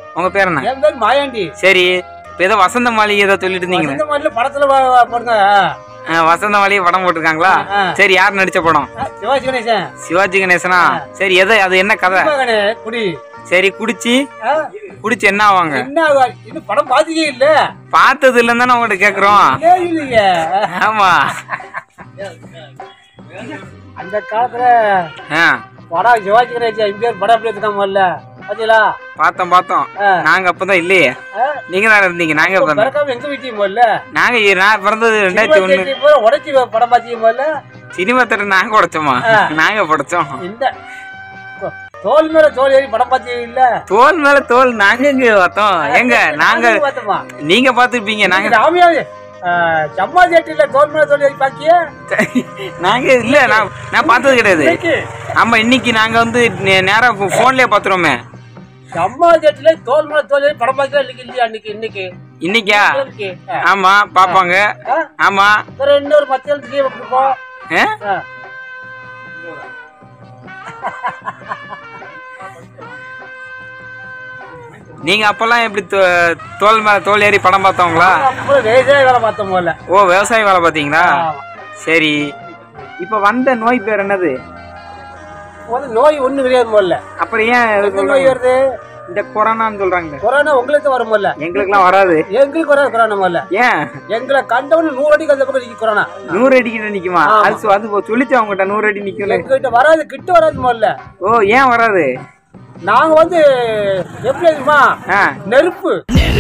உங்க பேர் என்ன என் பேர் மாயாண்டி சரி இப்ப ஏதோ வசந்த மாளிகை ஏதோ சொல்லிட்டு இருந்தீங்க இந்த மாதிரி படத்துல வ- வ- பாருங்க வசந்த மாளிகை படம் போட்டிருக்காங்களா ஆ. சரி யார் நடிச்ச படம் ஆ, சிவாஜி கணேசன் சிவாஜி கணேசனா சரி எதை அது என்ன கதை சிவகணே, குடி சரி குடிச்சு ஆ, குடிச்சு என்ன ஆவாங்க என்ன ஆகுவா? இன்னும் படம் பாத்தீங்க இல்ல பார்த்தது இல்லைன்னு தானே உங்கள்கிட்ட கேக்குறோம் ஏன் இல்லையே ஆமா அந்த காலத்துல ஆ படம் சிவாஜி கணேசன் எம்ஜிஆர் படம் எப்படி எடுத்துக்காம இல்ல பாத்தீங்களா பார்த்தோம் பார்த்தோம் ஆ. நாங்க அப்பதான் இல்லையே ஆ, நீங்க தானே இருந்தீங்க நாங்க இப்ப பிறந்தோம். பிறக்காம எங்க வீட்டையும் போடல நாங்க இ- நான் பிறந்தது ரெண்டாயிரத்தி ஒண்ணு உடச்சி படம் பாத்தீங்க போல சினிமா தேட்டர் நாங்க உடைச்சோமா நாங்க படைச்சோம் இந்த தோ- தோல் மேல தோல் ஏறி படம் பாத்தீங்க இல்ல தோல் மேல தோல் நாங்க எங்க பார்த்தோம் எங்க நாங்க பார்த்தோமா நீங்க பாத்துருப்பீங்க நாங்க ராமியாவே சம்மா தேட்டர்ல தோல் மேல தோல் ஏறி பாக்கிய நாங்க இல்ல நான் நான் பார்த்தது கிடையாது ஆமா இன்னைக்கு நாங்க வந்து நே- நேரா போன்லயே பாத்துருவோமே சம்மா தேட்டர்ல தோல் மேல தோல் ஏறி படம் பாக்கியா இன்னைக்கு இல்லையா இன்னைக்கு இன்னைக்கு இன்னைக்கா இன்னைக்கு. ஆ. ஆமா பாப்பாங்க ஆ? ஆமா ஒரு இன்னொரு மத்தியானம் லீவ் கொடுப்போம் ஆ? ஆ. நீங்க அப்பெல்லாம் எப்படி தோ- தோல் மேல தோல் ஏறி படம் பார்த்தவங்களா அப்புறம் விவசாய வேலை பார்த்தோம் போல ஓ விவசாய வேலை பாத்தீங்களா சரி இப்ப வந்த நோய் பேர் என்னது வந்து நோய் ஒண்ணு கிடையாது முதல்ல அப்புறம் ஏன் இது எந்த சொல்றாங்க? நோய் வருது இந்த கொரோனான்னு சொல்றாங்க கொரோனா உங்களுக்கு வரும் முதல்ல எங்களுக்குலாம் வராது எங்களுக்கு வராது கொரோனா முதல்ல ஏன் எங்களை கண்டவனு நூறு அடிக்கு அந்த பக்கம் நிக்கு கொரோனா நூறு அடி கிட்ட நிக்குமா அது சொ- அது சொல்லிச்சு அவங்ககிட்ட நூறு அடி நிக்கல எங்ககிட்ட வராது கிட்ட வராது முதல்ல ஓ ஏன் வராது நாங்க வந்து எப்படி தெரியுமா ஆ நெருப்பு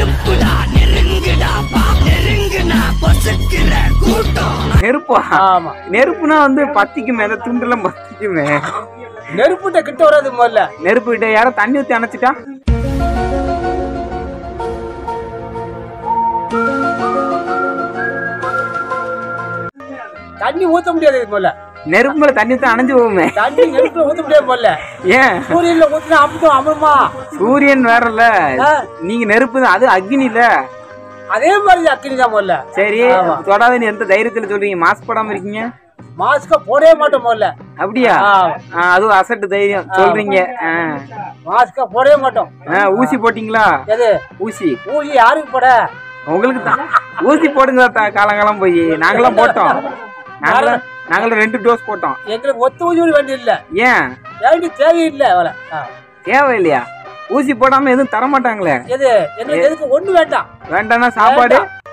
நெருப்பா ஆமா நெருப்புனா வந்து பத்திக்குமே அந்த துண்டுலாம் பத்திக்குமே நெருப்புட்ட கிட்ட வராது முதல்ல நெருப்பு கிட்ட யாரோ தண்ணி ஊத்தி அணைச்சிட்டா தண்ணி ஊத்த முடியாது முதல்ல நெருப்பு மேல தண்ணி ஊத்தி அணைஞ்சு போகுமே தண்ணி நெருப்புல ஊத்த முடியாது முதல்ல ஏன் சூரியன்ல ஊத்தினா அமுட்டும் அமுமா சூரியன் வேறல்ல ஆ, நீங்க நெருப்பு தான் அது அக்னி இல்ல அதே மாதிரி அக்கினி தான் முதல்ல சரி தொடாத நீ எந்த தைரியத்துல சொல்றீங்க மாஸ்க் போடாம இருக்கீங்க மாஸ்க போடவே மாட்டோம் முதல்ல அப்படியா ஆ, ஆ, அதுவும் அசட்டு தைரியம் சொல்றீங்க ஆ. மாஸ்க போடவே மாட்டோம் ஆ, ஊசி போட்டீங்களா எது ஊசி ஊசி யாருக்கு போட உங்களுக்கு தான் ஊசி போடுங்க தா- காலங்காலம் போய் நாங்களாம் போட்டோம் நாங்களும் நாங்களும் ரெண்டு டோஸ் போட்டோம் எங்களுக்கு ஒத்த ஊசி கூட வேண்டிய இல்ல ஏன் வேண்டி தேவையில்லை அவளை ஆ. தேவை இல்லையா ஊசி போடாம எதுவும் தர மாட்டாங்களே எது எங்களுக்கு எதுக்கு ஒண்ணு வேண்டாம் வேண்டாம்னா சாப்பாடு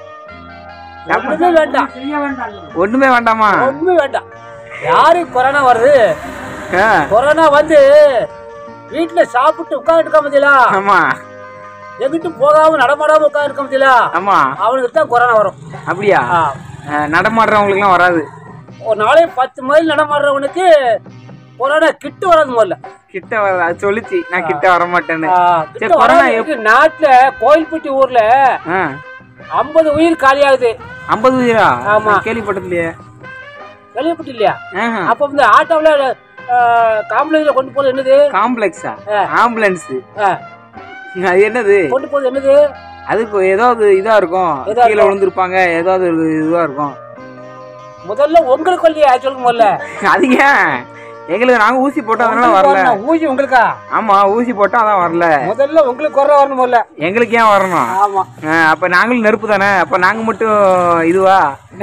ஒண்ணுமே வேண்டாம் ஒண்ணுமே வேண்டாமா ஒண்ணுமே வேண்டாம் யாருக்கு கொரோனா வருது ஆ, கொரோனா வந்து வீட்டுல சாப்பிட்டு உட்காந்துருக்க முடியல ஆமா எங்கிட்டும் போகாம நடமாடாம உட்காந்துருக்க முடியல ஆமா அவனுக்கு தான் கொரோனா வரும் அப்படியா ஆ. ஆ, நடமாடுறவங்களுக்குலாம் வராது ஒரு நாளைக்கு பத்து மைல் நடமாடுறவனுக்கு கொரோனா கிட்ட வராது முதல்ல கிட்ட வர அது சொல்லிச்சு நான் கிட்ட வர மாட்டேன்னு ஆ, சரி, கிட்ட கொரோனா வராது. நாட்டுல கோயில்பட்டி ஊர்ல ஆ, ஐம்பது உயிர் காலியாகுது ஐம்பது உயிரா ஆமா. நான் கேள்விப்பட்டது இல்லையே கேள்விப்பட்டு இல்லையா ஆஹா. அப்ப வந்து ஆட்டோவில் காம்பளேஜ்ல கொண்டு போறது என்னது காம்ப்ளெக்ஸா ஆ. ஆம்புலன்ஸ் ஆ, அது என்னது கொண்டு போறது என்னது அதுக்கு ஏதாவது இதா இருக்கும் இதா கீழே விழுந்திருப்பாங்க ஏதாவது ஒரு இதுவா இருக்கும் முதல்ல உங்களுக்கு இல்லையா சொல்லுங்க முதல்ல அது ஏன் எங்களுக்கு நாங்க ஊசி போட்டோம் அதனால வரல உங்களுக்கு வரணும். ஊசி உங்களுக்கா ஆமா ஊசி போட்டோம் அதான் வரல முதல்ல உங்களுக்கு கொரோனா வரணும் முதல்ல எங்களுக்கு ஏன் வரணும் ஆமா ஆ, அப்ப நாங்களும் நெருப்பு தானே அப்ப நாங்க மட்டும் இதுவா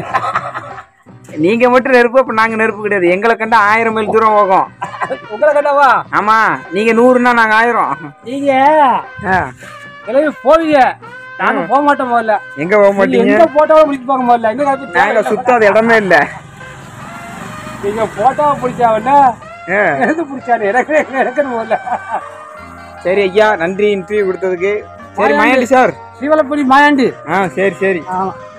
நீங்க மட்டும் நெருப்பு அப்ப நாங்க நெருப்பு கிடையாது எங்களை கண்டா ஆயிரம் மைல் தூரம் போகும் உங்களை கண்டாவா ஆமா நீங்க நூறுனா நாங்க ஆயிரம் நீங்க ஆ, கிளம்பி போவீங்க நாங்க போக மாட்டோம் முதல்ல எங்க போக நீங்க மாட்டீங்க எங்க போட்டோவை பிடிப்பாங்க முதல்ல எங்க காப்பி நாங்க சுத்தாத இடமே இல்ல நீங்க போட்டோவை பிடிச்சாவன்னா ஆ, எது பிடிச்சாரு எனக்கு எனக்கு முதல்ல சரி ஐயா நன்றி இன்டர்வியூ கொடுத்ததுக்கு சரி மயாண்டி சார் சிவலப்படி மாயாண்டி ஆ சரி சரி ஆமா